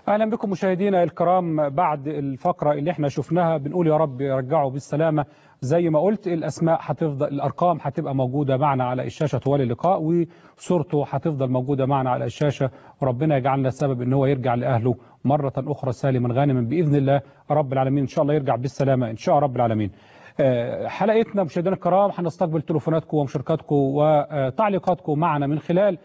اهلا بكم مشاهدينا الكرام بعد الفقره اللي احنا شفناها بنقول يا رب يرجعه بالسلامه زي ما قلت الاسماء هتفضل الارقام هتبقى موجوده معنا على الشاشه طوال اللقاء وصورته هتفضل موجوده معنا على الشاشه وربنا يجعلنا سبب ان هو يرجع لاهله مره اخرى سالما غانما باذن الله رب العالمين ان شاء الله يرجع بالسلامه ان شاء رب العالمين. حلقتنا مشاهدينا الكرام هنستقبل تليفوناتكم ومشاركاتكم وتعليقاتكم معنا من خلال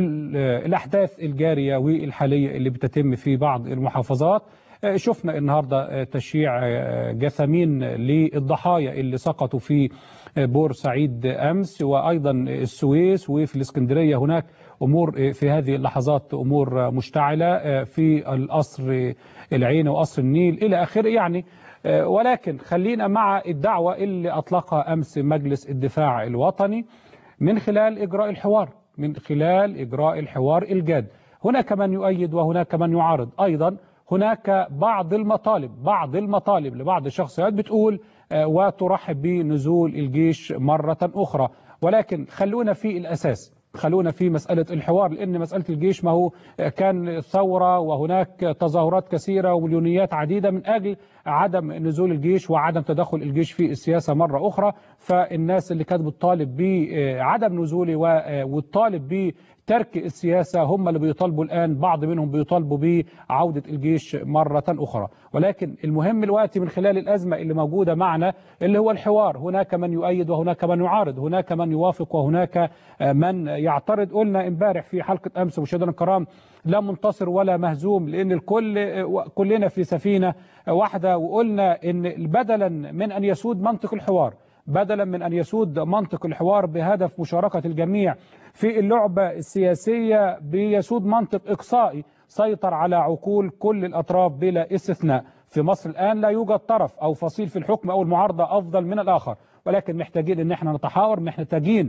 الأحداث الجارية والحالية اللي بتتم في بعض المحافظات شفنا النهاردة تشييع جثامين للضحايا اللي سقطوا في بورسعيد أمس وأيضا السويس وفي الإسكندرية هناك أمور في هذه اللحظات أمور مشتعلة في القصر العين وقصر النيل إلى آخره يعني ولكن خلينا مع الدعوة اللي أطلقها أمس مجلس الدفاع الوطني من خلال إجراء الحوار من خلال إجراء الحوار الجاد هناك من يؤيد وهناك من يعارض أيضا هناك بعض المطالب بعض المطالب لبعض الشخصيات بتقول وترحب بنزول الجيش مرة أخرى ولكن خلونا في الأساس خلونا في مسألة الحوار لأن مسألة الجيش ما هو كان ثورة وهناك تظاهرات كثيرة ومليونيات عديدة من أجل عدم نزول الجيش وعدم تدخل الجيش في السياسة مرة أخرى فالناس اللي كانت بتطالب بعدم نزوله والطالب بترك السياسة هم اللي بيطالبوا الآن بعض منهم بيطالبوا بعودة الجيش مرة أخرى ولكن المهم الوقت من خلال الأزمة اللي موجودة معنا اللي هو الحوار هناك من يؤيد وهناك من يعارض هناك من يوافق وهناك من يعترض قلنا امبارح في حلقة أمس مشاهدينا الكرام لا منتصر ولا مهزوم لأن الكل كلنا في سفينة واحدة وقلنا إن بدلا من أن يسود منطق الحوار بدلا من أن يسود منطق الحوار بهدف مشاركة الجميع في اللعبة السياسية بيسود منطق إقصائي سيطر على عقول كل الأطراف بلا استثناء في مصر الآن لا يوجد طرف أو فصيل في الحكم أو المعارضة أفضل من الآخر ولكن محتاجين أن احنا نتحاور محتاجين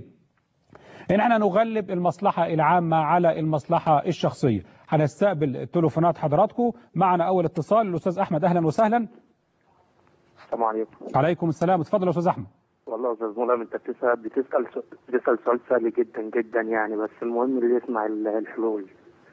ان احنا نغلب المصلحة العامة على المصلحة الشخصية هنستقبل تليفونات حضراتكم معنا اول اتصال الاستاذ احمد اهلا وسهلا السلام عليكم عليكم السلام اتفضل يا استاذ احمد والله يا استاذ ملهم انت بتسال بتسال بتسال سؤال سهل جدا جدا يعني بس المهم اللي يسمع الحلول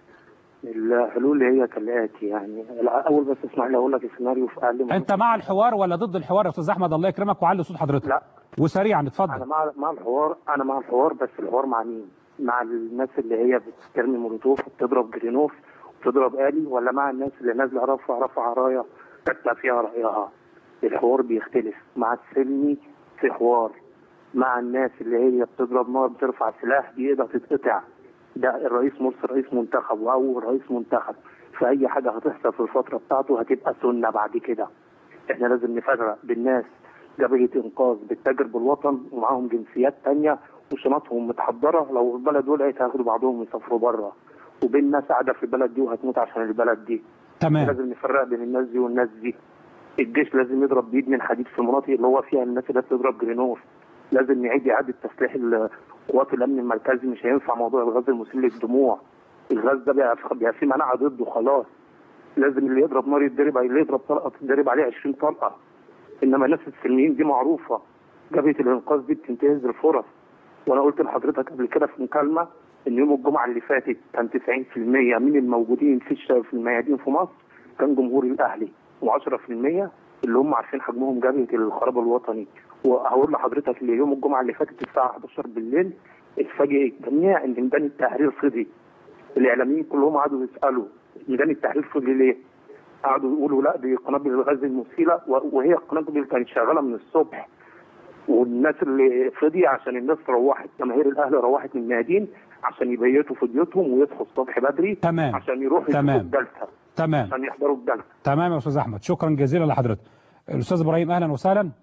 الحلول هي كالاتي يعني اول بس اسمع لي اقول لك السيناريو في اقل انت مع الحوار ولا ضد الحوار يا استاذ احمد الله يكرمك وعلي صوت حضرتك لا وسريعا اتفضل انا مع مع الحوار انا مع الحوار بس الحوار مع مين مع الناس اللي هي بترمي مولوتوف وبتضرب جرينوف وبتضرب آلي ولا مع الناس اللي نازله رافعه رافعه رايه كاتبه فيها رايها الحوار بيختلف مع السلمي في حوار مع الناس اللي هي بتضرب نار بترفع سلاح بإيدها تتقطع ده الرئيس مرسي رئيس منتخب واول رئيس منتخب فاي حاجه هتحصل في الفتره بتاعته هتبقى سنه بعد كده احنا لازم نفرق بين ناس جبهه انقاذ بتتاجر بالوطن ومعاهم جنسيات تانية وشنطهم متحضره لو البلد ولعت هياخدوا بعضهم ويسافروا بره وبين ناس قاعده في البلد دي وهتموت عشان البلد دي تمام لازم نفرق بين الناس دي والناس دي الجيش لازم يضرب بيد من حديد في المناطق اللي هو فيها الناس اللي بتضرب جرينوف لازم نعيد اعاده تسليح قوات الامن المركزي مش هينفع موضوع الغاز المسيل للدموع الغاز ده بقى بقى في مناعه ضده خلاص لازم اللي يضرب نار يتضرب اللي يضرب طلقه تتضرب عليه 20 طلقه انما الناس السلميين دي معروفه جبهه الانقاذ دي بتنتهز الفرص وانا قلت لحضرتك قبل كده في مكالمه ان يوم الجمعه اللي فاتت كان 90% من الموجودين في في الميادين في مصر كان جمهور الاهلي و10% اللي هم عارفين حجمهم جبهه الخراب الوطني وهقول لحضرتك اللي يوم الجمعه اللي فاتت الساعه 11 بالليل اتفاجئ الجميع ان ميدان التحرير فضي الاعلاميين كلهم قعدوا يسالوا ميدان التحرير فضي ليه؟ قعدوا يقولوا لا دي قنابل الغاز المسيله وهي القنابل اللي كانت شغاله من الصبح والناس اللي فضي عشان الناس روحت جماهير الاهلي روحت من الميادين عشان يبيتوا في بيوتهم ويصحوا الصبح بدري تمام عشان يروحوا تمام. الجلسه تمام عشان يحضروا الجلسه تمام يا استاذ احمد شكرا جزيلا لحضرتك الاستاذ ابراهيم اهلا وسهلا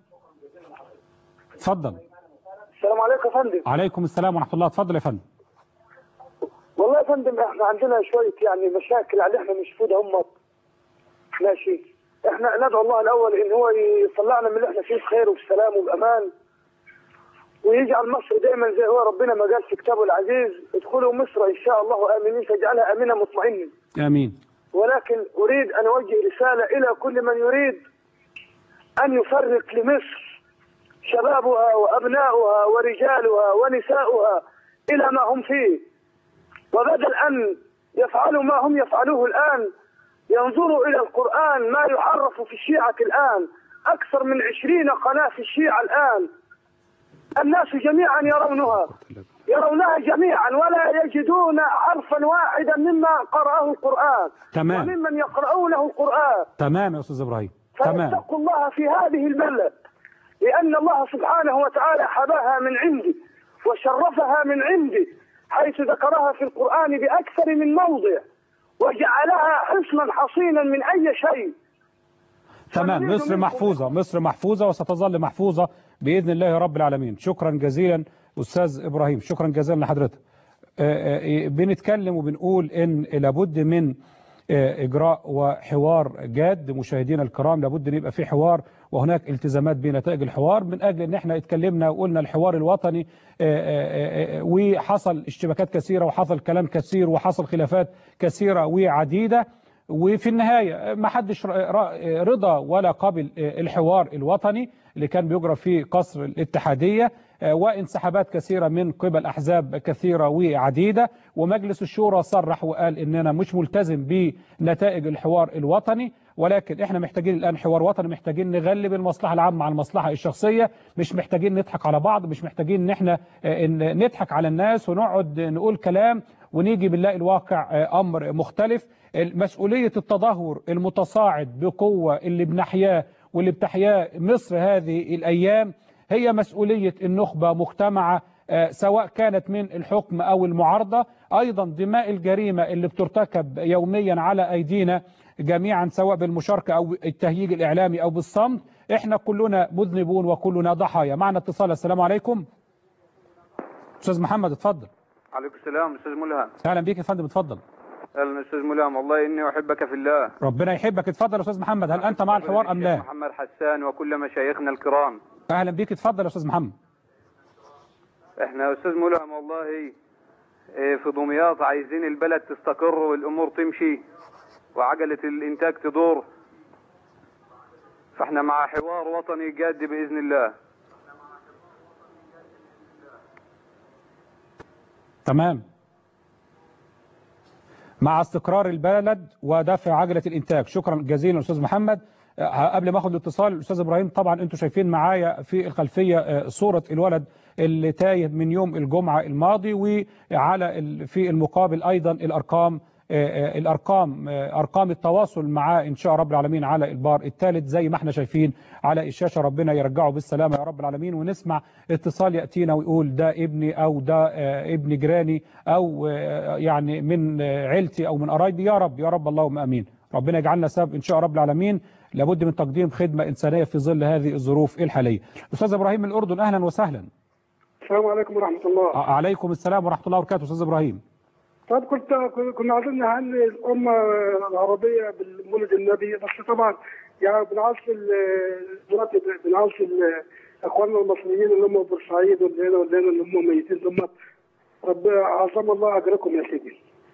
اتفضل السلام عليكم يا فندم عليكم السلام ورحمه الله اتفضل يا فندم والله يا فندم احنا عندنا شويه يعني مشاكل على احنا مش فيها هم ماشي احنا ندعو الله الاول ان هو يطلعنا من اللي احنا فيه بخير وبسلام وبامان ويجعل مصر دائما زي هو ربنا ما قال في كتابه العزيز ادخلوا مصر ان شاء الله امنين تجعلها امنه مطمئنه امين ولكن اريد ان اوجه رساله الى كل من يريد ان يفرق لمصر شبابها وابناؤها ورجالها ونساؤها الى ما هم فيه وبدل ان يفعلوا ما هم يفعلوه الان ينظروا إلى القرآن ما يعرف في الشيعة الآن أكثر من عشرين قناة في الشيعة الآن الناس جميعا يرونها يرونها جميعا ولا يجدون حرفا واحدا مما قرأه القرآن تمام وممن يقرؤونه القرآن تمام يا استاذ ابراهيم تمام فاتقوا الله في هذه البلد لأن الله سبحانه وتعالى حباها من عنده وشرفها من عنده حيث ذكرها في القرآن بأكثر من موضع وجعلها حصنا حصينا من أي شيء تمام ونريد مصر منكم- محفوظة مصر محفوظة وستظل محفوظة بإذن الله رب العالمين شكرا جزيلا أستاذ إبراهيم شكرا جزيلا لحضرتك آه، آه، بنتكلم وبنقول إن لابد من آه، إجراء وحوار جاد مشاهدينا الكرام لابد أن يبقى في حوار وهناك التزامات بنتائج الحوار من أجل أن احنا اتكلمنا وقلنا الحوار الوطني آه، آه، آه، وحصل اشتباكات كثيرة وحصل كلام كثير وحصل خلافات كثيرة وعديدة وفي النهاية ما حدش ر- رضى ولا قبل الحوار الوطني اللي كان بيجرى في قصر الاتحادية وانسحابات كثيرة من قبل أحزاب كثيرة وعديدة ومجلس الشورى صرح وقال إننا مش ملتزم بنتائج الحوار الوطني ولكن احنا محتاجين الآن حوار وطني محتاجين نغلب المصلحة العامة على المصلحة الشخصية مش محتاجين نضحك على بعض مش محتاجين ان احنا آه، إن نضحك على الناس ونقعد نقول كلام ونيجي بنلاقي الواقع آه، أمر مختلف مسؤولية التدهور المتصاعد بقوة اللي بنحياه واللي بتحياه مصر هذه الأيام هي مسؤولية النخبة مجتمعة آه، سواء كانت من الحكم أو المعارضة أيضا دماء الجريمة اللي بترتكب يوميا على أيدينا جميعا سواء بالمشاركة أو التهييج الإعلامي أو بالصمت احنا كلنا مذنبون وكلنا ضحايا معنا اتصال السلام عليكم أستاذ محمد اتفضل عليكم السلام استاذ ملهم أهلا بيك يا فندم اتفضل اهلا استاذ ملهم والله اني احبك في الله ربنا يحبك اتفضل يا أستاذ محمد هل أنت مع الحوار أم لا محمد حسان وكل مشايخنا الكرام أهلا بيك اتفضل يا أستاذ محمد احنا يا استاذ ملهم والله إيه، في دمياط عايزين البلد تستقر والامور تمشي وعجلة الانتاج تدور فاحنا مع حوار وطني جاد باذن الله تمام مع استقرار البلد ودفع عجلة الإنتاج شكرا جزيلا أستاذ محمد أه، قبل ما أخذ الاتصال الأستاذ إبراهيم طبعا أنتم شايفين معايا في الخلفية أه، صورة الولد اللي تايه من يوم الجمعة الماضي وعلى ال- في المقابل أيضا الأرقام أه، أه، الأرقام أه، أرقام التواصل معاه إن شاء رب العالمين على البار الثالث زي ما احنا شايفين على الشاشة ربنا يرجعه بالسلامة يا رب العالمين ونسمع اتصال يأتينا ويقول ده ابني أو ده آه، ابن جيراني أو آه، يعني من آه، عيلتي أو من قرايبي يا رب يا رب اللهم أمين ربنا يجعلنا سبب إن شاء رب العالمين لابد من تقديم خدمة إنسانية في ظل هذه الظروف الحالية أستاذ إبراهيم من الأردن أهلا وسهلا السلام عليكم ورحمة الله ع- عليكم السلام ورحمة الله وبركاته أستاذ إبراهيم طب كنت كنا عايزين نهني الأمة العربية بالمولد النبي بس طبعا يعني بنعصي ال- دلوقتي بنعصي ال- إخواننا المصريين اللي هم في بورسعيد واللي هنا واللي هنا اللي هم ميتين ثم ربنا عظم الله أجركم يا سيدي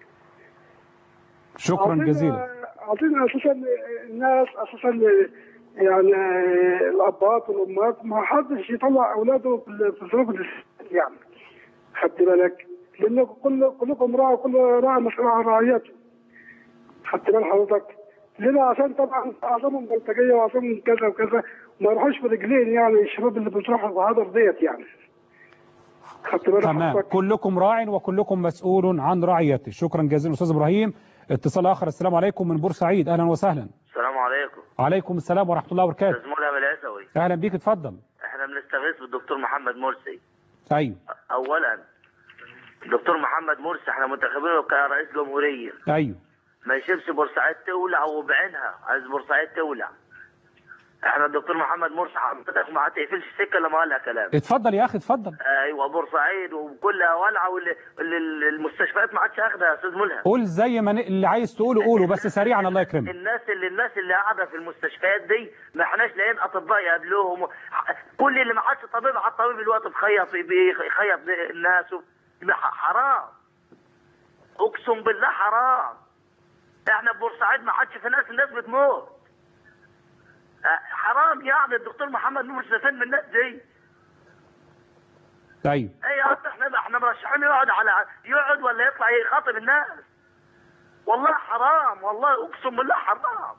شكرا عاوزين- جزيلا عاوزين اساسا الناس اساسا يعني الابات والامهات ما حدش يطلع اولاده في ال- في الظروف اللي يعني خدت بالك لان كل كلكم راعي كل راعي مسؤول عن رعيته خدت بال حضرتك لنا عشان طبعا اعظمهم بلطجيه واعظمهم كذا وكذا ما يروحوش برجلين يعني الشباب اللي بتروح الغادر ديت يعني خدت بالك تمام حضرتك كلكم راع وكلكم مسؤول عن رعيته شكرا جزيلا أستاذ إبراهيم اتصال آخر السلام عليكم من بورسعيد أهلا وسهلا السلام عليكم عليكم السلام ورحمة الله وبركاته استاذ ملهم العسوي أهلا بيك اتفضل احنا بنستغيث بالدكتور محمد مرسي أيوه اولا الدكتور محمد مرسي احنا منتخبينه كرئيس جمهوريه أيوه ما يسيبش بورسعيد تولع وبعينها عايز بورسعيد تولع احنا الدكتور محمد مرسي حضرتك ما هتقفلش السكه الا ما قالها كلام اتفضل يا أخي اتفضل ايوه بورسعيد وكلها والعه واللي اللي- المستشفيات ما عادش اخدها يا استاذ ملهم قول زي ما ن- اللي عايز تقوله قوله بس سريعا الله يكرمك الناس اللي الناس اللي قاعده في المستشفيات دي ما احناش لاقيين اطباء يقابلوهم كل اللي ما عادش طبيب على الطبيب الوقت بخيط بيخيط الناس ح- حرام اقسم بالله حرام احنا في بورسعيد ما عادش في ناس الناس بتموت اه، حرام يعني الدكتور محمد نور فين من الناس دي أيوه ايه يا أخي احنا احنا مرشحين يقعد على يقعد ولا يطلع يخاطب الناس والله حرام والله اقسم بالله حرام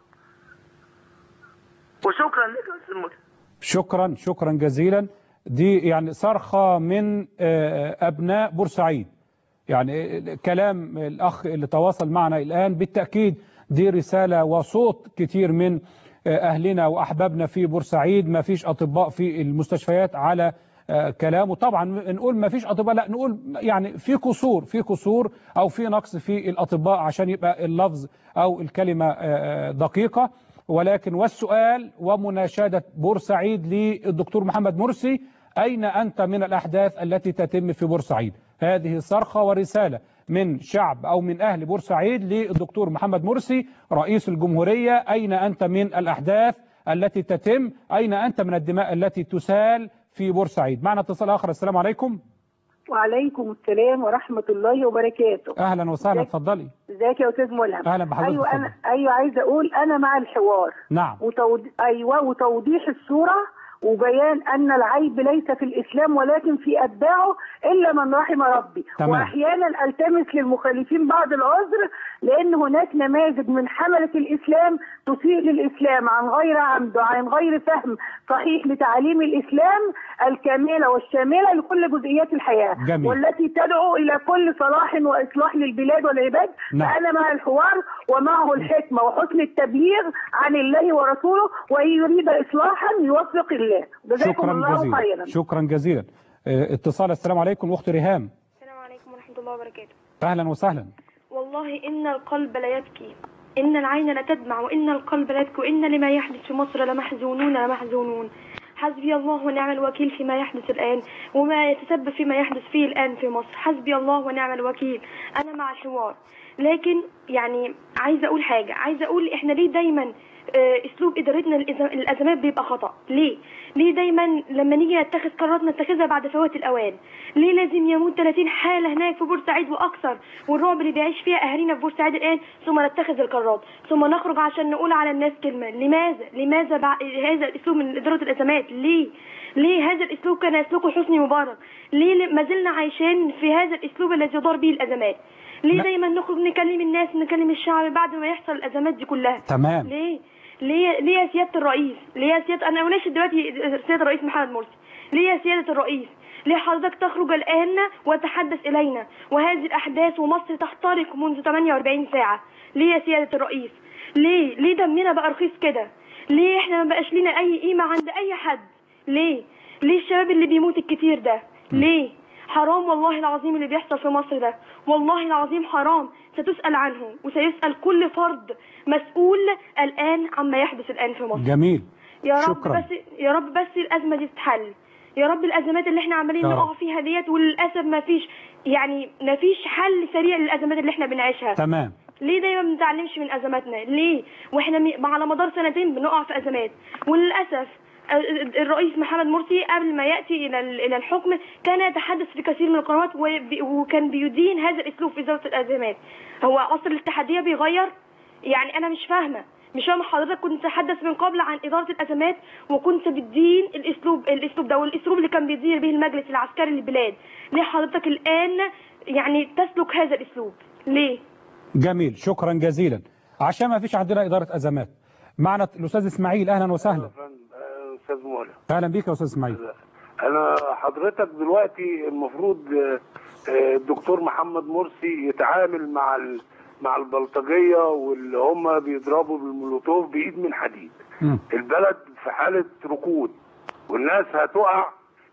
وشكرا لك يا استاذ ملهم شكرا شكرا جزيلا دي يعني صرخة من آه، أبناء بورسعيد يعني كلام الأخ اللي تواصل معنا الآن بالتأكيد دي رسالة وصوت كتير من آه، أهلنا وأحبابنا في بورسعيد ما فيش أطباء في المستشفيات على آه، كلامه طبعا نقول ما فيش أطباء لا نقول يعني في قصور في قصور أو في نقص في الأطباء عشان يبقى اللفظ أو الكلمة آه، آه، دقيقة ولكن والسؤال ومناشدة بورسعيد للدكتور محمد مرسي أين أنت من الأحداث التي تتم في بورسعيد هذه صرخة ورسالة من شعب أو من أهل بورسعيد للدكتور محمد مرسي رئيس الجمهورية أين أنت من الأحداث التي تتم أين أنت من الدماء التي تسال في بورسعيد معنا اتصال آخر السلام عليكم وعليكم السلام ورحمة الله وبركاته أهلا وسهلا ازيك؟ اتفضلي ازيك يا أستاذ ملهم أهلا بحضرتك، أيوة اتفضل. أنا أيوة عايزة أقول أنا مع الحوار نعم وتوض... أيوة وتوضيح الصورة وبيان أن العيب ليس في الإسلام ولكن في أتباعه إلا من رحم ربي تمام. وأحيانا ألتمس للمخالفين بعض العذر لأن هناك نماذج من حملة الإسلام تسيء للإسلام عن غير عمد وعن غير فهم صحيح لتعاليم الإسلام الكاملة والشاملة لكل جزئيات الحياة جميل. والتي تدعو إلى كل صلاح وإصلاح للبلاد والعباد نعم. فأنا مع الحوار ومعه الحكمة وحسن التبليغ عن الله ورسوله وإن يريد إصلاحا يوفق الله جزاكم شكرا الله جزيلا خيرا شكرا جزيلا آه، اتصال السلام عليكم أخت ريهام السلام عليكم ورحمة الله وبركاته أهلا وسهلا والله إن القلب لا يبكي إن العين لا تدمع وإن القلب لا يبكي وإن لما يحدث في مصر لمحزونون لمحزونون حسبي الله ونعم الوكيل فيما يحدث الآن وما يتسبب فيما يحدث فيه الآن في مصر حسبي الله ونعم الوكيل أنا مع الحوار لكن يعني عايزة أقول حاجة عايزة أقول إحنا ليه دايما آه، اسلوب ادارتنا للأز- الازمات بيبقى خطا ليه ليه دايما لما نيجي نتخذ قرارات نتخذها بعد فوات الاوان ليه لازم يموت 30 حاله هناك في بورسعيد واكثر والرعب اللي بيعيش فيها اهالينا في بورسعيد الان ثم نتخذ القرارات ثم نخرج عشان نقول على الناس كلمه لماذا لماذا بع... هذا الاسلوب من اداره الازمات ليه ليه هذا الاسلوب كان يسلكه حسني مبارك ليه ما زلنا عايشين في هذا الاسلوب الذي يدار به الازمات ليه لا. دايما نخرج نكلم الناس نكلم الشعب بعد ما يحصل الازمات دي كلها تمام ليه ليه ليه يا سياده الرئيس ليه يا سياده انا اناشد دلوقتي سياده الرئيس محمد مرسي ليه يا سياده الرئيس ليه حضرتك تخرج الان وتحدث الينا وهذه الاحداث ومصر تحترق منذ 48 ساعه ليه يا سياده الرئيس ليه ليه دمنا بقى رخيص كده ليه احنا ما بقاش لينا اي قيمه عند اي حد ليه ليه الشباب اللي بيموت الكتير ده ليه حرام والله العظيم اللي بيحصل في مصر ده والله العظيم حرام ستسأل عنه وسيسأل كل فرد مسؤول الآن عما يحدث الآن في مصر جميل يا رب شكراً. بس يا رب بس الأزمة دي تتحل يا رب الأزمات اللي احنا عمالين يا رب. نقع فيها ديت وللأسف ما فيش يعني ما فيش حل سريع للأزمات اللي احنا بنعيشها تمام ليه دايما ما بنتعلمش من ازماتنا ليه واحنا م- على مدار سنتين بنقع في ازمات وللاسف ال- الرئيس محمد مرسي قبل ما ياتي الى ال- الى الحكم كان يتحدث في كثير من القنوات وبي- وكان بيدين هذا الاسلوب في اداره الازمات هو عصر الاتحاديه بيغير يعني انا مش فاهمه مش فاهمه حضرتك كنت تتحدث من قبل عن اداره الازمات وكنت بتدين الاسلوب الاسلوب ده والاسلوب اللي كان بيدير به المجلس العسكري للبلاد ليه حضرتك الان يعني تسلك هذا الاسلوب ليه جميل شكرا جزيلا عشان ما فيش عندنا إدارة أزمات معنا الأستاذ إسماعيل أهلا وسهلا استاذ مولى أهلا بيك يا أستاذ إسماعيل انا حضرتك دلوقتي المفروض آه، آه، الدكتور محمد مرسي يتعامل مع ال- مع البلطجيه واللي هم بيضربوا بالمولوتوف بايد من حديد مم. البلد في حاله ركود والناس هتقع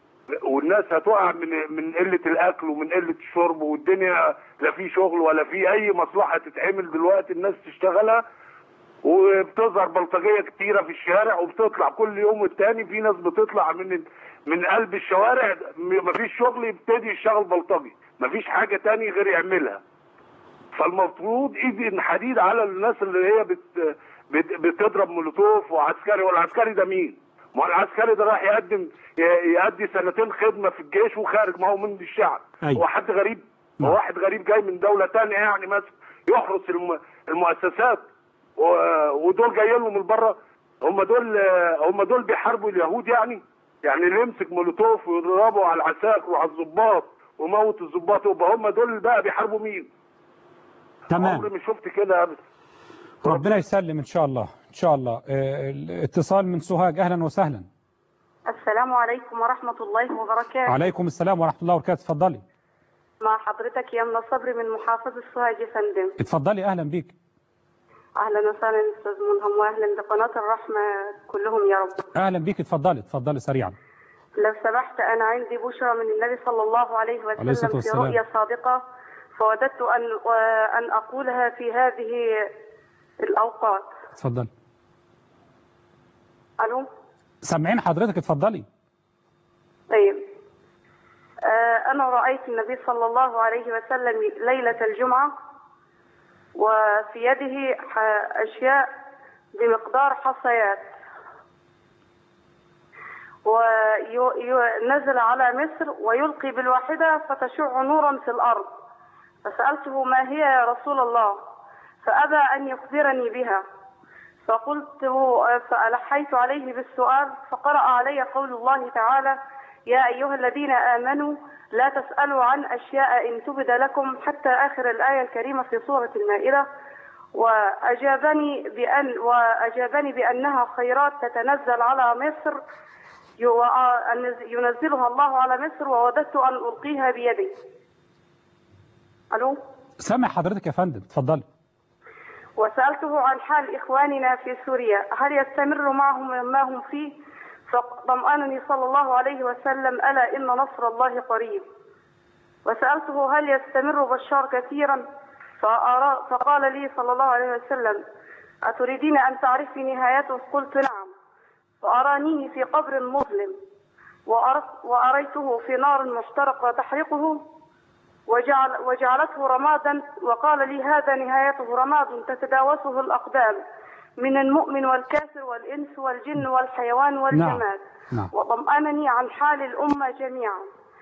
والناس هتقع من من قله الاكل ومن قله الشرب والدنيا لا في شغل ولا في اي مصلحه تتعمل دلوقتي الناس تشتغلها وبتظهر بلطجيه كتيره في الشارع وبتطلع كل يوم والتاني في ناس بتطلع من من قلب الشوارع م- مفيش شغل يبتدي يشتغل بلطجي مفيش حاجه تاني غير يعملها فالمفروض ايد حديد على الناس اللي هي بت بت- بتضرب مولوتوف وعسكري والعسكري ده مين؟ ما هو العسكري ده راح يقدم ي- يأدي سنتين خدمه في الجيش وخارج ما هو من الشعب أيوة. هو حد غريب نعم. هو واحد غريب جاي من دوله تانية يعني مثلا يحرس الم- المؤسسات و- ودول جايين لهم من بره هم دول هم دول بيحاربوا اليهود يعني يعني اللي يمسك مولوتوف ويضربوا على العساكر وعلى الضباط وموت الضباط يبقى هم دول بقى بيحاربوا مين؟ تمام. عمري ما شفت كده ابدا ربنا يسلم ان شاء الله ان شاء الله آه، الاتصال من سوهاج اهلا وسهلا السلام عليكم ورحمة الله وبركاته عليكم السلام ورحمه الله وبركاته اتفضلي مع حضرتك يمنى صبري من محافظة سوهاج يا فندم اتفضلي اهلا بيك أهلا وسهلا أستاذ ملهم وأهلا بقناة الرحمة كلهم يا رب اهلا بيك اتفضلي اتفضلي سريعا لو سمحت أنا عندي بشرى من النبي صلى الله عليه عليه الصلاة وسلم في والسلام. رؤيا صادقة فوددت أن أن أقولها في هذه الأوقات اتفضلي ألو سامعين حضرتك اتفضلي طيب آه، أنا رأيت النبي صلى الله عليه وسلم ليلة الجمعة وفي يده ح- أشياء بمقدار حصيات ونزل على مصر ويلقي بالواحدة فتشع نورا في الأرض فسألته ما هي يا رسول الله فأبى أن يخبرني بها فقلت فألحيت عليه بالسؤال فقرأ علي قول الله تعالى يا أيها الذين آمنوا لا تسألوا عن أشياء إن تبد لكم حتى آخر الآية الكريمة في سورة المائدة وأجابني بأن وأجابني بأنها خيرات تتنزل على مصر يو- ينزلها الله على مصر ووددت أن ألقيها بيدي ألو سامع حضرتك يا فندم اتفضلي وسألته عن حال إخواننا في سوريا هل يستمر معهم ما هم فيه فطمأنني صلى الله عليه وسلم ألا إن نصر الله قريب وسألته هل يستمر بشار كثيرا فأرى فقال لي صلى الله عليه وسلم أتريدين أن تعرفي نهايته قلت نعم فأرانيه في قبر مظلم وأرت- وأريته في نار محترقة تحرقه وجعل وجعلته رمادا وقال لي هذا نهايته رماد تتداوسه الأقدام من المؤمن والكافر والإنس والجن والحيوان والجماد نعم. وطمأنني عن حال الأمة جميعا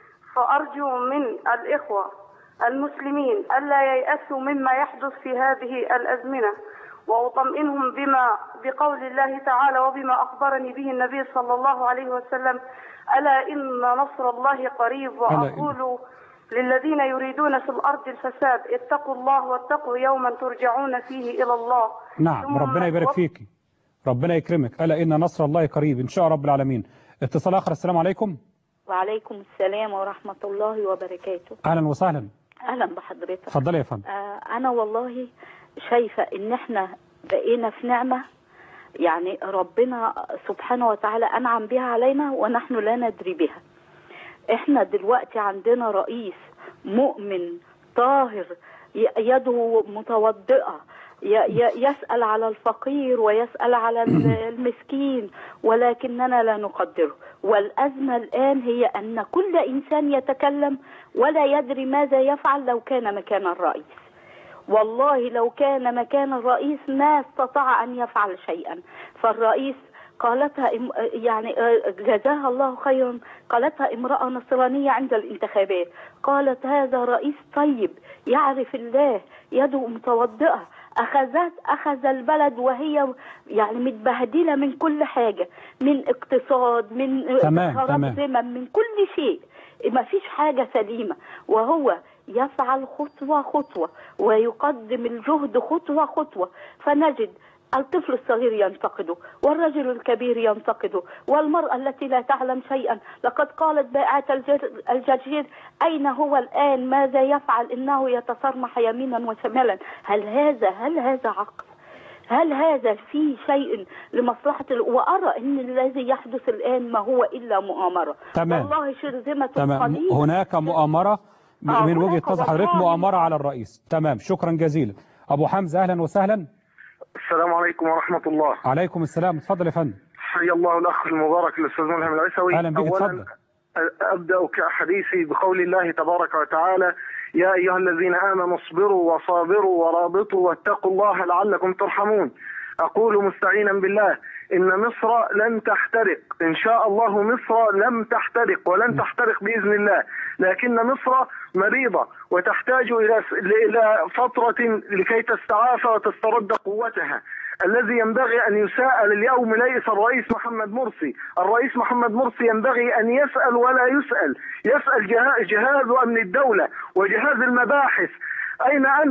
فأرجو من الإخوة المسلمين ألا ييأسوا مما يحدث في هذه الأزمنة وأطمئنهم بما بقول الله تعالى وبما أخبرني به النبي صلى الله عليه وسلم ألا إن نصر الله قريب ألا إن- وأقول للذين يريدون في الأرض الفساد اتقوا الله واتقوا يوما ترجعون فيه إلى الله نعم ثم ربنا يبارك وقت- فيكي ربنا يكرمك الا ان نصر الله قريب ان شاء رب العالمين اتصال اخر السلام عليكم وعليكم السلام ورحمة الله وبركاته اهلا وسهلا أهلا بحضرتك اتفضلي يا فندم آه أنا والله شايفة إن إحنا بقينا في نعمة يعني ربنا سبحانه وتعالى أنعم بها علينا ونحن لا ندري بها إحنا دلوقتي عندنا رئيس مؤمن طاهر ي- يده متوضئة ي- ي- يسأل على الفقير ويسأل على ال- المسكين ولكننا لا نقدره والأزمة الآن هي أن كل إنسان يتكلم ولا يدري ماذا يفعل لو كان مكان الرئيس والله لو كان مكان الرئيس ما استطاع أن يفعل شيئا فالرئيس قالتها إم- يعني آه، جزاها الله خيرا قالتها امرأة نصرانية عند الانتخابات قالت هذا رئيس طيب يعرف الله يده متوضئة أخذت أخذ البلد وهي يعني متبهدلة من كل حاجة من اقتصاد من تمام، خراب تمام. ذمم من كل شيء ما فيش حاجة سليمة وهو يفعل خطوة خطوة ويقدم الجهد خطوة خطوة فنجد الطفل الصغير ينتقده والرجل الكبير ينتقده والمرأة التي لا تعلم شيئا لقد قالت بائعة الجر- الجرجير أين هو الآن ماذا يفعل إنه يتصرمح يمينا وشمالا هل هذا هل هذا عقل هل هذا في شيء لمصلحة ال... وأرى أن الذي يحدث الآن ما هو إلا مؤامرة تمام. والله شرذمة تمام قليلة هناك مؤامرة م- آه، من وجهة هناك نظر حضرتك والله. مؤامرة على الرئيس تمام شكرا جزيلا ابو حمزة اهلا وسهلا السلام عليكم ورحمة الله عليكم السلام اتفضل يا فندم حيا الله الأخ المبارك الأستاذ ملهم العيسوي اهلا بك أولاً اتفضل أبدأ حديثي بقول الله تبارك وتعالى يا أيها الذين آمنوا اصبروا وصابروا ورابطوا واتقوا الله لعلكم ترحمون أقول مستعينا بالله إن مصر لن تحترق إن شاء الله مصر لم تحترق ولن تحترق بإذن الله لكن مصر مريضة وتحتاج إلى إلى فترة لكي تستعاف وتسترد قوتها الذي ينبغي أن يساءل اليوم ليس الرئيس محمد مرسي الرئيس محمد مرسي ينبغي أن يسأل ولا يسأل يسأل جها- جهاز أمن الدولة وجهاز المباحث أين أنتم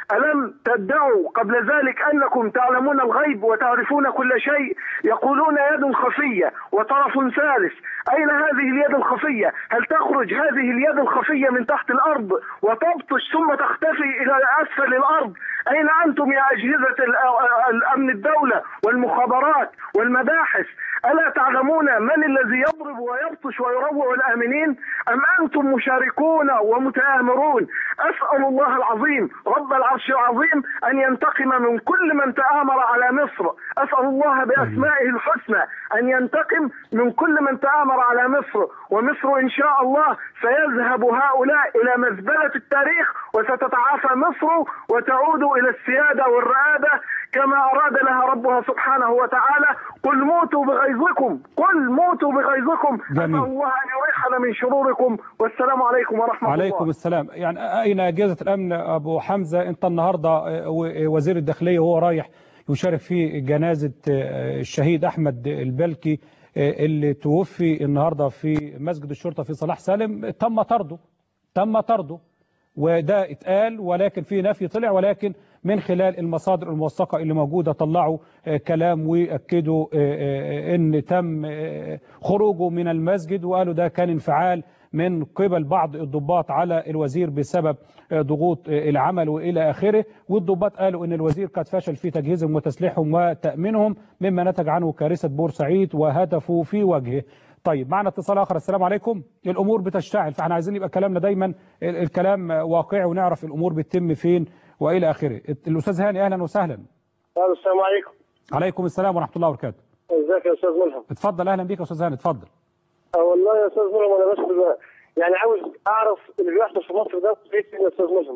ألم تدعوا قبل ذلك أنكم تعلمون الغيب وتعرفون كل شيء يقولون يد خفية وطرف ثالث أين هذه اليد الخفية هل تخرج هذه اليد الخفية من تحت الأرض وتبطش ثم تختفي إلى أسفل الأرض أين أنتم يا أجهزة ال- الأمن الدولة والمخابرات والمباحث ألا تعلمون من الذي يضرب ويبطش ويروع الآمنين أم أنتم مشاركون ومتآمرون أسأل الله العظيم رب العرش العظيم أن ينتقم من كل من تآمر على مصر أسأل الله بأسمائه الحسنى أن ينتقم من كل من تآمر على مصر ومصر إن شاء الله سيذهب هؤلاء إلى مزبلة التاريخ وستتعافى مصر وتعود إلى السيادة والرعادة كما أراد لها ربها سبحانه وتعالى قل موتوا بغيظكم قل موتوا بغيظكم أسأل جميل. الله أن يريحنا من شروركم والسلام عليكم ورحمة عليكم الله السلام يعني أين أجهزة الأمن أبو حمزة أنت النهاردة آه، و- وزير الداخلية وهو رايح يشارك في جنازة آه، الشهيد أحمد البلكي آه، اللي توفي النهاردة في مسجد الشرطة في صلاح سالم تم طرده تم طرده وده اتقال ولكن في نفي طلع ولكن من خلال المصادر الموثقة اللي موجودة طلعوا آه، كلام وأكدوا آه، آه، ان تم آه، خروجه من المسجد وقالوا ده كان انفعال من قبل بعض الضباط على الوزير بسبب آه، ضغوط آه، العمل والى اخره والضباط قالوا ان الوزير قد فشل في تجهيزهم وتسليحهم وتامينهم مما نتج عنه كارثه بورسعيد وهدفه في وجهه طيب معنا اتصال اخر السلام عليكم الامور بتشتعل فاحنا عايزين يبقى كلامنا دايما ال- الكلام واقعي ونعرف الامور بتتم فين والى اخره الاستاذ هاني اهلا وسهلا السلام عليكم عليكم السلام ورحمه الله وبركاته ازيك يا استاذ ملهم اتفضل اهلا بيك يا استاذ هاني اتفضل آه والله يا استاذ ملهم انا بس ب- يعني عاوز اعرف اللي بيحصل في مصر ده مسؤوليه مين يا استاذ ملهم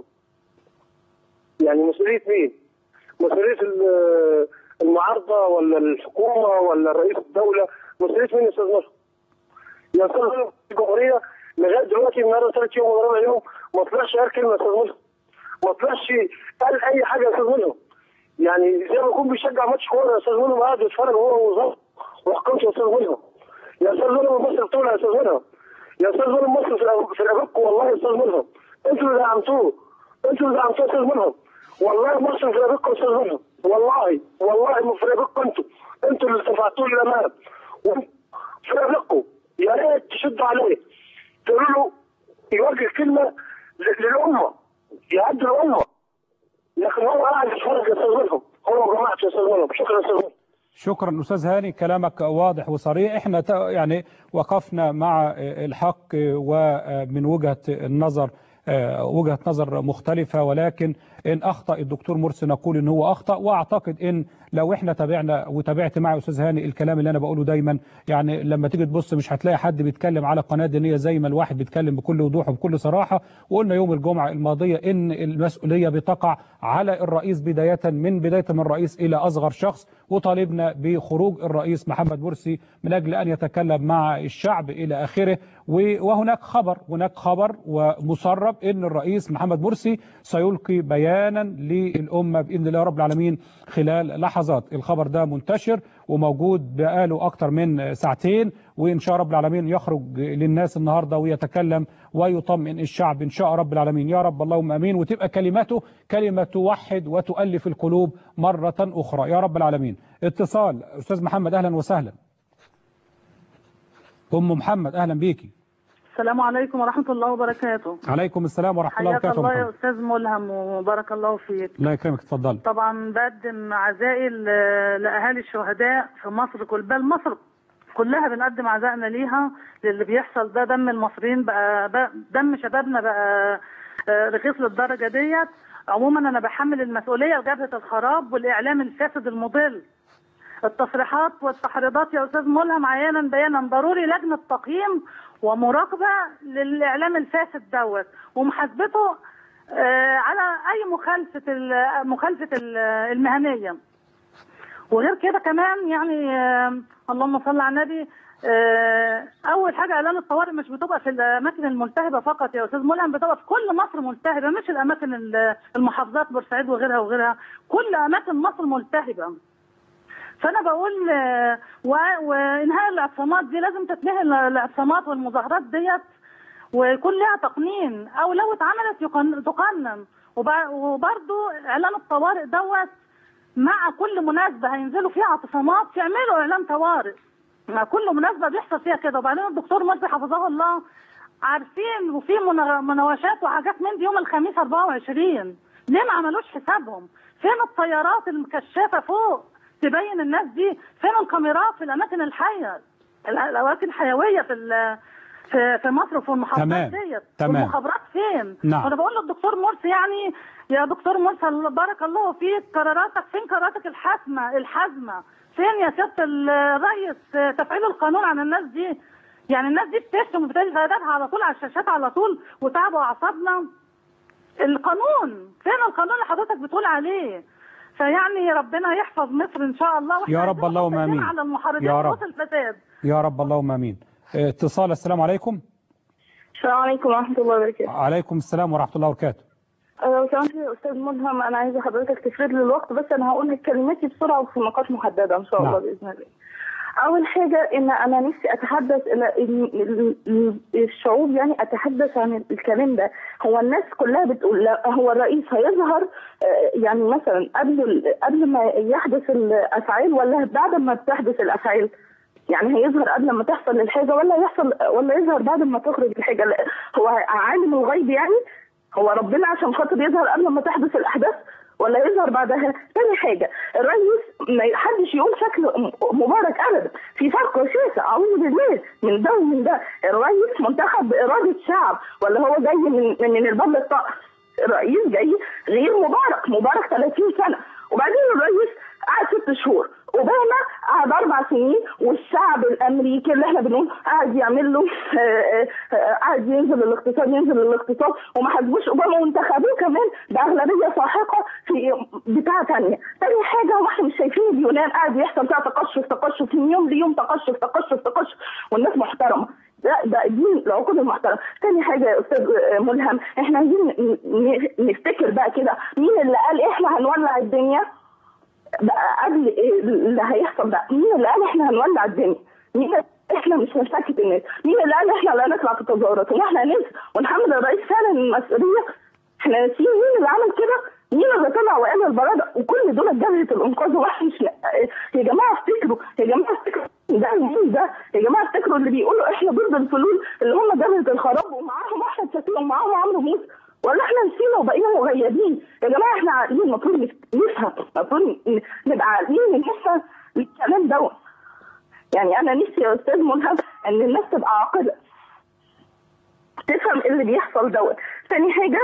يعني مسؤوليه مين مسؤوليه ال- المعارضه ولا الحكومه ولا رئيس الدوله مسؤوليه مين يا استاذ ملهم يا استاذ ملهم الجمهوريه لغايه دلوقتي النهارده ثالث يوم ورابع يوم ما طلعش قال كلمه يا استاذ ملهم ما طلعش قال اي حاجه يا استاذ ملهم يعني زي ما يكون بيشجع ماتش كوره يا استاذ ملهم قاعد يتفرج هو وزاره وحكمته يا استاذ ملهم يا استاذ ملهم مصر بطوله يا استاذ ملهم يا استاذ ملهم مصر في الأب- في رقبتكم والله يا استاذ ملهم انتوا اللي دعمتوه انتوا اللي دعمتوه يا استاذ ملهم والله مصر في رقبتكم يا استاذ ملهم والله والله في رقبتكم انتوا انتوا اللي دفعتوه للامام و- في رقبتكم يا ريت تشدوا عليه تقولوا له يوجه كلمه ل- للامه يهدي الامه لكن هو قاعد يتفرج يا استاذ ملهم هو وجماعته يا استاذ ملهم شكرا يا استاذ ملهم شكرا استاذ هاني كلامك واضح وصريح احنا ت- يعني وقفنا مع الحق ومن وجهة النظر آه، وجهة نظر مختلفة ولكن إن أخطأ الدكتور مرسي نقول إن هو أخطأ وأعتقد إن لو إحنا تابعنا وتابعت معي أستاذ هاني الكلام اللي أنا بقوله دايما يعني لما تيجي تبص مش هتلاقي حد بيتكلم على قناة دينية زي ما الواحد بيتكلم بكل وضوح وبكل صراحة وقلنا يوم الجمعة الماضية إن المسؤولية بتقع على الرئيس بداية من بداية من الرئيس إلى أصغر شخص وطالبنا بخروج الرئيس محمد مرسي من أجل أن يتكلم مع الشعب إلى آخره و- وهناك خبر هناك خبر ومسرب ان الرئيس محمد مرسي سيلقي بيانا للامه باذن الله رب العالمين خلال لحظات الخبر ده منتشر وموجود بقاله اكتر من ساعتين وان شاء رب العالمين يخرج للناس النهارده ويتكلم ويطمئن الشعب ان شاء رب العالمين يا رب اللهم امين وتبقى كلماته كلمه توحد وتؤلف القلوب مره اخرى يا رب العالمين اتصال استاذ محمد اهلا وسهلا ام محمد اهلا بيكي السلام عليكم ورحمة الله وبركاته عليكم السلام ورحمه الله حياك وبركاته الله يا محمد. أستاذ ملهم وبارك الله فيك الله يكرمك اتفضل طبعا بقدم عزائي ل- لأهالي الشهداء في مصر كل بل مصر كلها بنقدم عزائنا ليها للي بيحصل ده دم المصريين بقى, بقى دم شبابنا بقى آه، رخيص للدرجة ديت عموما أنا بحمل المسؤولية لجبهة الخراب والإعلام الفاسد المضل التصريحات والتحريضات يا استاذ ملهم عيانا بيانا ضروري لجنه تقييم ومراقبه للاعلام الفاسد دوت ومحاسبته آه، على اي مخالفه ال- مخالفه ال- المهنيه وغير كده كمان يعني آه، اللهم صل على النبي آه، اول حاجه اعلان الطوارئ مش بتبقى في الاماكن الملتهبه فقط يا استاذ ملهم بتبقى في كل مصر ملتهبه مش الاماكن ال- المحافظات بورسعيد وغيرها وغيرها كل اماكن مصر ملتهبه فانا بقول آه، و- وانهاء الاعتصامات دي لازم تتنهي ال- الاعتصامات والمظاهرات ديت ويكون لها تقنين او لو اتعملت يقن- تقنن وب- وبرضو اعلان الطوارئ دوت مع كل مناسبه هينزلوا فيها اعتصامات يعملوا اعلان طوارئ مع كل مناسبه بيحصل فيها كده وبعدين الدكتور مرسي حفظه الله عارفين وفي منا- مناوشات وحاجات من دي يوم الخميس 24 ليه ما عملوش حسابهم فين الطيارات المكشفه فوق تبين الناس دي فين الكاميرات في الاماكن الحيه ال- الاماكن الحيويه في ال- في في مصر وفي المحافظات تمام. ديت تمام. والمخابرات فين نعم. وانا بقول للدكتور مرسي يعني يا دكتور مرسي بارك الله فيك قراراتك فين قراراتك الحاسمه الحازمه فين يا سياده الرئيس تفعيل القانون عن الناس دي يعني الناس دي بتشتم وبتجي شهاداتها على طول على الشاشات على طول وتعبوا اعصابنا القانون فين القانون اللي حضرتك بتقول عليه فيعني ربنا يحفظ مصر ان شاء الله واحنا يا رب عايزين اللهم نقف آمين. على المحاربين يا رب. وقوة الفساد يا رب اللهم امين اه، اتصال السلام عليكم السلام عليكم ورحمة الله وبركاته. عليكم السلام ورحمه الله وبركاته لو سمحت يا أستاذ ملهم أنا عايزة حضرتك تفرد لي الوقت بس أنا هقول لك كلماتي بسرعة وفي نقاط محددة إن شاء الله نعم. بإذن الله. أول حاجة إن أنا نفسي أتحدث إلى إن ال- ال- الشعوب يعني أتحدث عن الكلام ده هو الناس كلها بتقول لا هو الرئيس هيظهر آه، يعني مثلا قبل ال- قبل ما يحدث الأفعال ولا بعد ما تحدث الأفعال يعني هيظهر قبل ما تحصل الحاجه ولا يحصل ولا يظهر بعد ما تخرج الحاجه لا هو عالم الغيب يعني هو ربنا عشان خاطر يظهر قبل ما تحدث الاحداث ولا يظهر بعدها تاني حاجه الرئيس ما حدش يقول شكل م- مبارك ابدا في فرق شاسع اعوذ بالله من ده ومن ده الرئيس منتخب باراده شعب ولا هو جاي من من الباب للطاقه الرئيس جاي غير مبارك مبارك 30 سنه وبعدين الرئيس قعد ست شهور اوباما قعد اربع سنين والشعب الامريكي اللي احنا بنقول قعد يعمل له آه، آه، آه، قعد ينزل الاقتصاد ينزل الاقتصاد وما حاسبوش اوباما وانتخبوه كمان باغلبيه ساحقه في بتاع تانية تاني حاجه هو احنا مش شايفين اليونان قاعد يحصل فيها تقشف تقشف من يوم ليوم تقشف تقشف تقشف والناس محترمه لا ده دي العقود المحترمه تاني حاجه يا استاذ آه، ملهم احنا عايزين ن- ن- نفتكر بقى كده مين اللي قال احنا هنولع الدنيا بقى قبل إيه اللي هيحصل ده مين اللي قال احنا هنولع الدنيا مين اللي احنا مش هنسكت الناس مين اللي قال احنا لا نطلع في تظاهرات واحنا ننسى ونحمل الرئيس فعلا المسؤوليه احنا ناسيين مين اللي عمل كده مين اللي طلع وقال البرادة وكل دول جبهة الإنقاذ واحد مش يا جماعة افتكروا يا جماعة افتكروا ده مين ده يا جماعة افتكروا اللي بيقولوا احنا ضد الفلول اللي هم جبهة الخراب ومعاهم أحمد شفيق ومعاهم عمرو موسى ولا احنا نسينا وبقينا مغيبين يا جماعة احنا عاقلين المفروض نف- نفهم المفروض ن- نبقى عاقلين ونفهم الكلام دوت يعني أنا نفسي يا أستاذ ملهم إن الناس تبقى عاقلة تفهم اللي بيحصل دوت تاني حاجة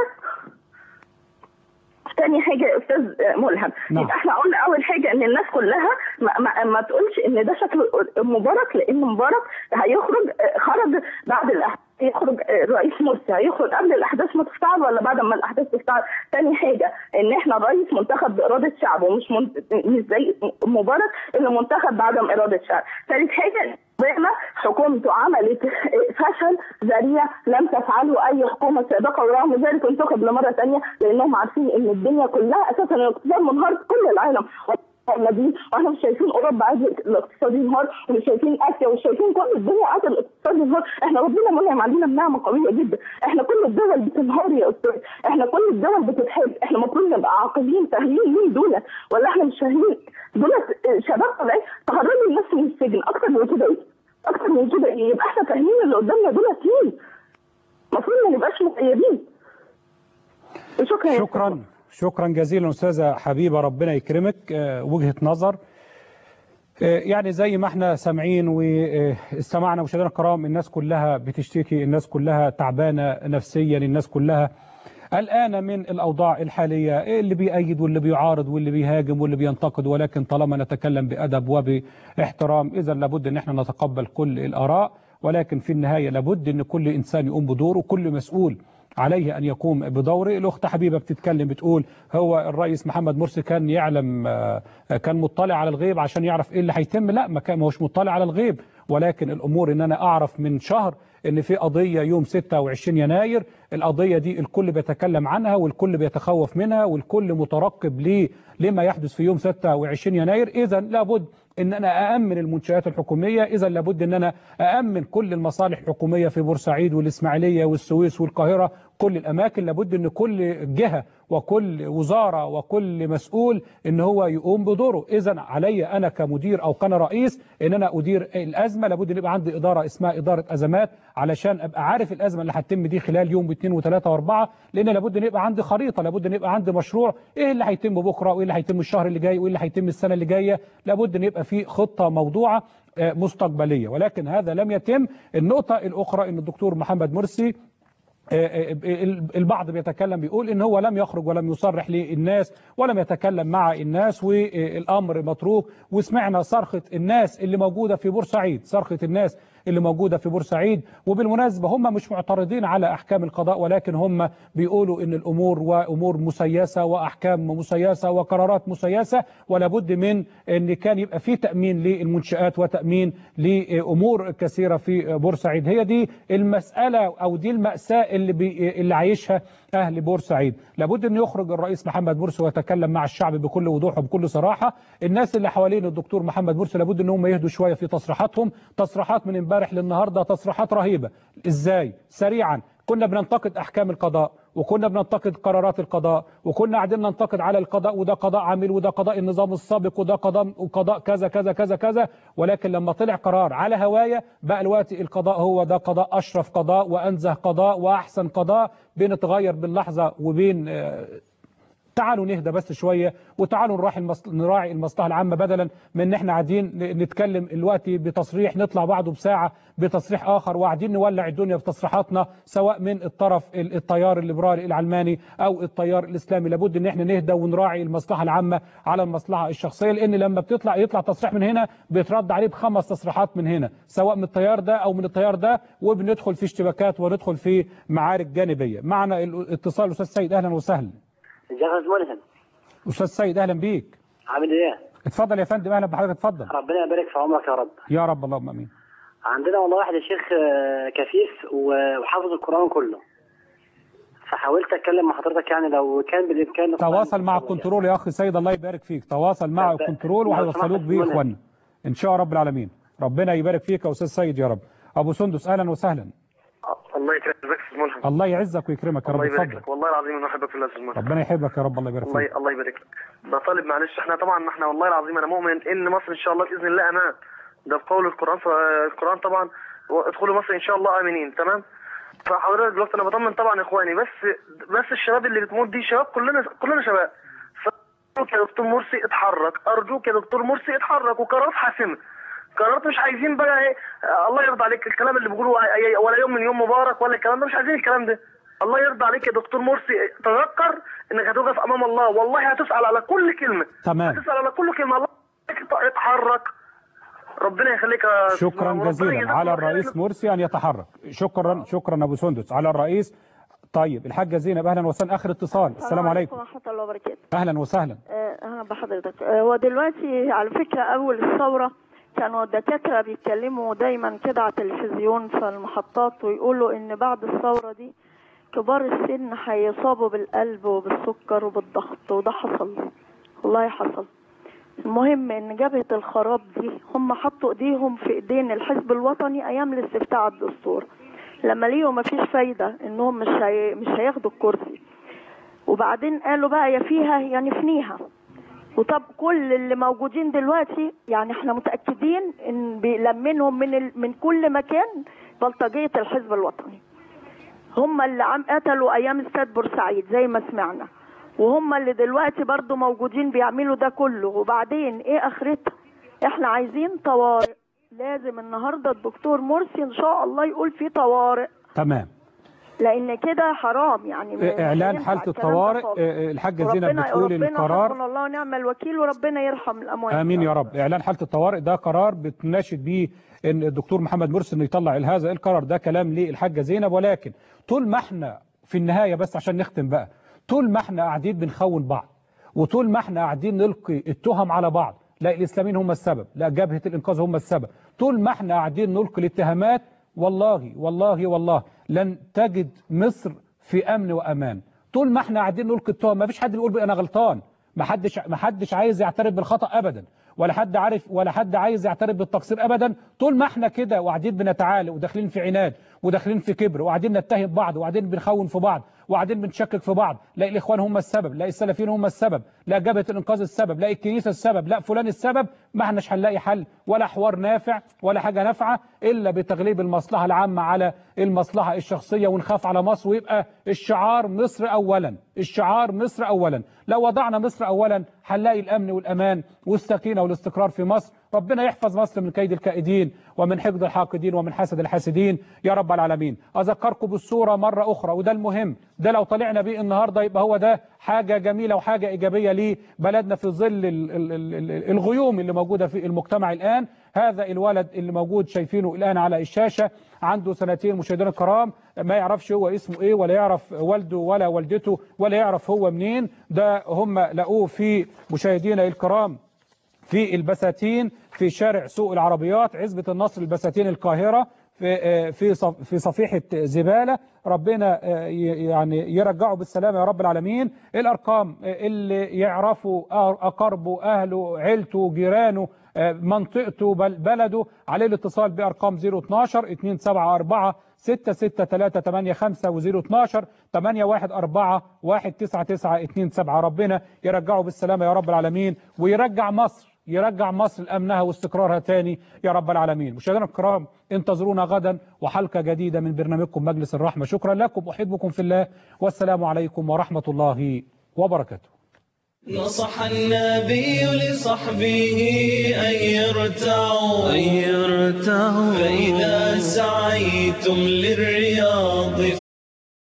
تاني حاجة يا أستاذ ملهم نعم. يبقى احنا قلنا أول حاجة إن الناس كلها ما, ما, ما تقولش إن ده شكل مبارك لأن مبارك هيخرج خرج بعد الأحداث يخرج الرئيس مرسي هيخرج قبل الأحداث ما تفتعل ولا بعد ما الأحداث تفتعل تاني حاجة إن احنا الرئيس منتخب بإرادة شعب ومش من... مش زي مبارك اللي منتخب بعدم إرادة شعب ثالث حاجة اوباما حكومته عملت فشل ذريع لم تفعله اي حكومه سابقه ورغم ذلك انتخب لمره ثانيه لانهم عارفين ان الدنيا كلها اساسا الاقتصاد منهار في كل العالم الذين واحنا مش شايفين اوروبا عايز الاقتصاد ينهار ومش شايفين اسيا ومش شايفين كل الدنيا عايز الاقتصاد ينهار احنا ربنا منعم علينا بنعمه قويه جدا احنا كل الدول بتنهار يا استاذ احنا كل الدول بتتحب احنا المفروض نبقى عاقلين فاهمين مين دول ولا احنا مش فاهمين دول شباب طالعين تهربوا الناس من السجن اكتر من كده ايه اكتر من كده ايه يبقى احنا فاهمين اللي قدامنا دول مين المفروض ما نبقاش مقيدين شكرا يا شكرا شكرا جزيلا استاذه حبيبه ربنا يكرمك آه، وجهه نظر آه، يعني زي ما احنا سامعين واستمعنا مشاهدينا الكرام الناس كلها بتشتكي الناس كلها تعبانه نفسيا الناس كلها قلقانه من الاوضاع الحاليه إيه اللي بيأيد واللي بيعارض واللي بيهاجم واللي بينتقد ولكن طالما نتكلم بادب وباحترام اذا لابد ان احنا نتقبل كل الاراء ولكن في النهايه لابد ان كل انسان يقوم بدوره وكل مسؤول عليه ان يقوم بدوره الاخت حبيبه بتتكلم بتقول هو الرئيس محمد مرسي كان يعلم آه، كان مطلع على الغيب عشان يعرف ايه اللي هيتم لا ما كان ما هوش مطلع على الغيب ولكن الامور ان انا اعرف من شهر ان في قضيه يوم 26 يناير القضيه دي الكل بيتكلم عنها والكل بيتخوف منها والكل مترقب ليه لما يحدث في يوم 26 يناير اذا لابد ان انا اامن المنشات الحكوميه اذا لابد ان انا اامن كل المصالح الحكوميه في بورسعيد والاسماعيليه والسويس والقاهره كل الاماكن لابد ان كل جهه وكل وزاره وكل مسؤول ان هو يقوم بدوره اذا علي انا كمدير او كان رئيس ان انا ادير الازمه لابد ان يبقى عندي اداره اسمها اداره ازمات علشان ابقى عارف الازمه اللي هتتم دي خلال يوم واثنين وثلاثه واربعه لان لابد ان يبقى عندي خريطه لابد ان يبقى عندي مشروع ايه اللي هيتم بكره وايه اللي هيتم الشهر اللي جاي وايه اللي هيتم السنه اللي جايه لابد ان يبقى في خطه موضوعه آه، مستقبليه ولكن هذا لم يتم النقطه الاخرى ان الدكتور محمد مرسي البعض بيتكلم بيقول ان هو لم يخرج ولم يصرح للناس ولم يتكلم مع الناس والامر متروك وسمعنا صرخه الناس اللي موجوده في بورسعيد صرخه الناس اللي موجوده في بورسعيد وبالمناسبه هم مش معترضين على احكام القضاء ولكن هم بيقولوا ان الامور وامور مسيسه واحكام مسيسه وقرارات مسيسه ولا بد من ان كان يبقى في تامين للمنشات وتامين لامور كثيره في بورسعيد هي دي المساله او دي الماساه اللي بي اللي عايشها اهل بورسعيد لابد ان يخرج الرئيس محمد مرسي ويتكلم مع الشعب بكل وضوح وبكل صراحه الناس اللي حوالين الدكتور محمد مرسي لابد ان هم يهدوا شويه في تصريحاتهم تصريحات من امبارح للنهارده تصريحات رهيبه ازاي سريعا كنا بننتقد احكام القضاء وكنا بننتقد قرارات القضاء وكنا قاعدين ننتقد على القضاء وده قضاء عامل وده قضاء النظام السابق وده قضاء وقضاء كذا كذا كذا كذا ولكن لما طلع قرار على هوايه بقى الوقت القضاء هو ده قضاء اشرف قضاء وانزه قضاء واحسن قضاء بنتغير باللحظه وبين آه، تعالوا نهدى بس شويه وتعالوا نراعي المصل... نراعي المصلحه العامه بدلا من ان احنا قاعدين ن- نتكلم الوقت بتصريح نطلع بعده بساعه بتصريح اخر وقاعدين نولع الدنيا بتصريحاتنا سواء من الطرف ال- التيار الليبرالي العلماني او التيار الاسلامي لابد ان احنا نهدى ونراعي المصلحه العامه على المصلحه الشخصيه لان لما بتطلع يطلع تصريح من هنا بيترد عليه بخمس تصريحات من هنا سواء من التيار ده او من التيار ده وبندخل في اشتباكات وندخل في معارك جانبيه معنا الاتصال الاستاذ سيد اهلا وسهلا ازيك يا استاذ ملهم استاذ سيد اهلا بيك عامل ايه؟ اتفضل يا فندم اهلا بحضرتك اتفضل ربنا يبارك في عمرك يا رب يا رب اللهم امين عندنا والله واحد يا شيخ آه، كفيف و- وحافظ القران كله فحاولت اتكلم مع حضرتك يعني لو كان بالامكان نطلع تواصل مع الكنترول يا اخي سيد الله يبارك فيك تواصل مع طب- الكنترول لو وهيوصلوك سمحت بيه اسمعني. اخواننا ان شاء رب العالمين ربنا يبارك فيك يا استاذ سيد يا رب ابو سندس اهلا وسهلا الله يكرمك يا استاذ ملهم الله يعزك ويكرمك يا رب الله يبارك اتفضل لك والله العظيم انا احبك في الله يا استاذ ملهم ربنا يحبك يا رب الله يبارك فيك الله الله يبارك لك بطالب معلش احنا طبعا احنا والله العظيم انا مؤمن ان مصر ان شاء الله باذن الله امان ده بقول القران القران طبعا ادخلوا مصر ان شاء الله امنين تمام فحضرتك دلوقتي انا بطمن طبعا اخواني بس بس الشباب اللي بتموت دي شباب كلنا كلنا شباب فارجوك يا دكتور مرسي اتحرك ارجوك يا دكتور مرسي اتحرك وقرارات حاسمه قرارات مش عايزين بقى ايه آه، الله يرضى عليك الكلام اللي بيقولوه آه، آه، ولا يوم من يوم مبارك ولا الكلام ده مش عايزين الكلام ده الله يرضى عليك يا دكتور مرسي تذكر انك هتوقف امام الله والله هتسال على كل كلمه تمام هتسال على كل كلمه الله يخليك اتحرك ربنا يخليك يا أستاذ شكرا وربنا جزيلا يجزاك على الله خير. الرئيس مرسي ان يتحرك شكرا شكرا ابو سندس على الرئيس طيب الحاجه زينب اهلا وسهلا اخر اتصال السلام عليكم ورحمة الله وبركاته اهلا وسهلا آه، أهلا بحضرتك آه، هو دلوقتي على فكرة أول الثورة كانوا الدكاترة بيتكلموا دايما كده على التلفزيون في المحطات ويقولوا إن بعد الثورة دي كبار السن هيصابوا بالقلب وبالسكر وبالضغط وده حصل والله حصل المهم ان جبهة الخراب دي هم حطوا ايديهم في ايدين الحزب الوطني ايام الاستفتاء على الدستور لما لقيوا مفيش فايدة انهم مش هي... مش هياخدوا الكرسي وبعدين قالوا بقى يا فيها يا نفنيها وطب كل اللي موجودين دلوقتي يعني احنا متاكدين ان بيلمنهم من ال... من كل مكان بلطجيه الحزب الوطني هم اللي عم قتلوا ايام استاد بورسعيد زي ما سمعنا وهم اللي دلوقتي برضو موجودين بيعملوا ده كله وبعدين ايه اخرتها احنا عايزين طوارئ لازم النهارده الدكتور مرسي ان شاء الله يقول في طوارئ تمام لان كده حرام يعني مش اعلان هينفع حاله الكلام ده الطوارئ خالص. آه، الحاجه زينب ربنا بتقول ربنا القرار حسبنا الله ونعم الوكيل وربنا يرحم الاموات امين يا رب اعلان حاله الطوارئ ده قرار بتناشد بيه ان الدكتور محمد مرسي انه يطلع هذا القرار ده كلام للحاجه زينب ولكن طول ما احنا في النهايه بس عشان نختم بقى طول ما احنا قاعدين بنخون بعض وطول ما احنا قاعدين نلقي التهم على بعض لا الاسلاميين هم السبب لا جبهه الانقاذ هم السبب طول ما احنا قاعدين نلقي الاتهامات والله والله والله لن تجد مصر في امن وامان طول ما احنا قاعدين نلقي التهم ما فيش حد بيقول بي انا غلطان ما حدش ما حدش عايز يعترف بالخطا ابدا ولا حد عارف ولا حد عايز يعترف بالتقصير ابدا طول ما احنا كده وقاعدين بنتعالى وداخلين في عناد وداخلين في كبر وقاعدين نتهم بعض وقاعدين بنخون في بعض وقاعدين بنشكك في بعض لا الاخوان هم السبب لا السلفيين هم السبب لا جبهه الانقاذ السبب لا الكنيسه السبب لا فلان السبب ما احناش هنلاقي حل ولا حوار نافع ولا حاجه نافعه الا بتغليب المصلحه العامه على المصلحه الشخصيه ونخاف على مصر ويبقى الشعار مصر اولا الشعار مصر اولا لو وضعنا مصر اولا هنلاقي الامن والامان والسكينه والاستقرار في مصر ربنا يحفظ مصر من كيد الكائدين ومن حقد الحاقدين ومن حسد الحاسدين يا رب العالمين أذكركم بالصورة مرة أخرى وده المهم ده لو طلعنا بيه النهاردة يبقى هو ده حاجة جميلة وحاجة إيجابية لبلدنا في ظل ال- ال- ال- الغيوم اللي موجودة في المجتمع الآن هذا الولد اللي موجود شايفينه الآن على الشاشة عنده سنتين مشاهدينا الكرام ما يعرفش هو اسمه ايه ولا يعرف والده ولا والدته ولا يعرف هو منين ده هم لقوه في مشاهدينا الكرام في البساتين في شارع سوق العربيات عزبة النصر البساتين القاهرة في في صف- في صفيحة زبالة ربنا ي- يعني يرجعه بالسلامة يا رب العالمين الأرقام اللي يعرفوا أقربه أهله عيلته جيرانه منطقته بل- بلده عليه الاتصال بأرقام 012 274 66385 و 012 814 19927 ربنا يرجعه بالسلامة يا رب العالمين ويرجع مصر يرجع مصر لأمنها واستقرارها تاني يا رب العالمين مشاهدينا الكرام انتظرونا غدا وحلقة جديدة من برنامجكم مجلس الرحمة شكرا لكم أحبكم في الله والسلام عليكم ورحمة الله وبركاته نصح النبي لصحبه أن يرتعوا أن يرتعوا فإذا سعيتم للرياض